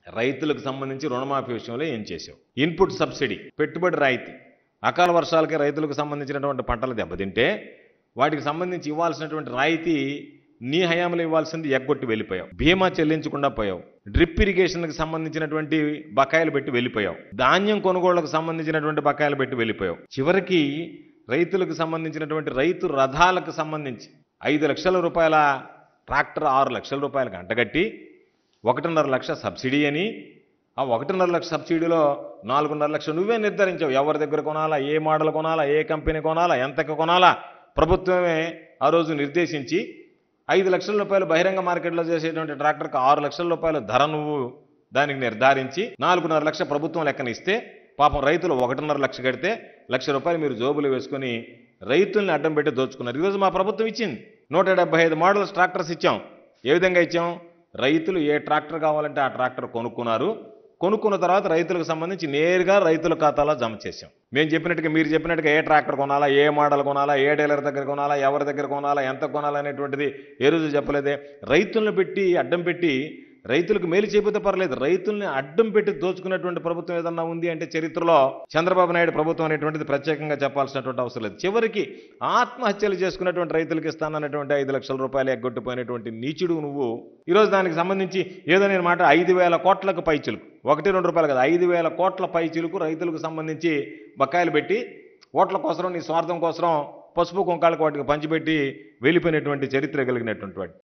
రైతులకు సంబంధించి రుణమాఫీ విషయంలో ఏం చేసావు ఇన్పుట్ సబ్సిడీ పెట్టుబడి రాయితీ అకాల వర్షాలకి రైతులకు సంబంధించినటువంటి పంటలు దెబ్బతింటే వాటికి సంబంధించి ఇవ్వాల్సినటువంటి రాయితీ నీ హయాంలో ఇవ్వాల్సింది ఎగ్గొట్టి వెళ్ళిపోయావు బీమా చెల్లించకుండా పోయావు డ్రిప్ ఇరిగేషన్కి సంబంధించినటువంటి బకాయిలు పెట్టి వెళ్ళిపోయావు ధాన్యం కొనుగోళ్లకు సంబంధించినటువంటి బకాయిలు పెట్టి వెళ్ళిపోయావు చివరికి రైతులకు సంబంధించినటువంటి రైతు రథాలకు సంబంధించి ఐదు లక్షల రూపాయల ట్రాక్టర్ ఆరు లక్షల రూపాయలకు అంటగట్టి ఒకటిన్నర లక్ష సబ్సిడీ అని ఆ ఒకటిన్నర లక్ష సబ్సిడీలో నాలుగున్నర లక్షలు నువ్వే నిర్ధారించావు ఎవరి దగ్గర కొనాలా ఏ మోడల్ కొనాలా ఏ కంపెనీ కొనాలా ఎంతకు కొనాలా ప్రభుత్వమే ఆ రోజు నిర్దేశించి ఐదు లక్షల రూపాయలు బహిరంగ మార్కెట్లో చేసేటువంటి ట్రాక్టర్కి ఆరు లక్షల రూపాయల ధర నువ్వు దానికి నిర్ధారించి నాలుగున్నర లక్ష ప్రభుత్వం లెక్కన ఇస్తే పాపం రైతులు ఒకటిన్నర లక్ష కడితే లక్ష రూపాయలు మీరు జోబులు వేసుకొని రైతుల్ని అడ్డం పెట్టి దోచుకున్నారు ఈరోజు మా ప్రభుత్వం ఇచ్చింది నూట డెబ్బై ఐదు మోడల్స్ ట్రాక్టర్స్ ఇచ్చాం ఏ విధంగా ఇచ్చాం రైతులు ఏ ట్రాక్టర్ కావాలంటే ఆ ట్రాక్టర్ కొనుక్కున్నారు కొనుక్కున్న తర్వాత రైతులకు సంబంధించి నేరుగా రైతుల ఖాతాలో జమ చేసాం మేము చెప్పినట్టుగా మీరు చెప్పినట్టుగా ఏ ట్రాక్టర్ కొనాలా ఏ మోడల్ కొనాలా ఏ డీలర్ దగ్గర కొనాలా ఎవరి దగ్గర కొనాలా ఎంత కొనాలా అనేటువంటిది ఏ రోజు చెప్పలేదే రైతులను పెట్టి అడ్డం పెట్టి రైతులకు మేలు చేయకపోతే పర్లేదు రైతుల్ని అడ్డం పెట్టి దోచుకున్నటువంటి ప్రభుత్వం ఏదన్నా ఉంది అంటే చరిత్రలో చంద్రబాబు నాయుడు ప్రభుత్వం అనేటువంటిది ప్రత్యేకంగా చెప్పాల్సినటువంటి అవసరం లేదు చివరికి ఆత్మహత్యలు చేసుకున్నటువంటి రైతులకు ఇస్తానన్నటువంటి ఐదు లక్షల రూపాయలు ఎగ్గొట్టిపోయినటువంటి నీచుడు నువ్వు ఈరోజు దానికి సంబంధించి ఏదో నేను మాట ఐదు వేల కోట్లకు పైచిలుకు ఒకటి రెండు రూపాయలు కదా ఐదు వేల కోట్ల పైచిలుకు రైతులకు సంబంధించి బకాయిలు పెట్టి ఓట్ల కోసం నీ స్వార్థం కోసం పసుపు కుంకాలకు వాటికి పంచిపెట్టి వెళ్ళిపోయినటువంటి చరిత్ర కలిగినటువంటి వాడు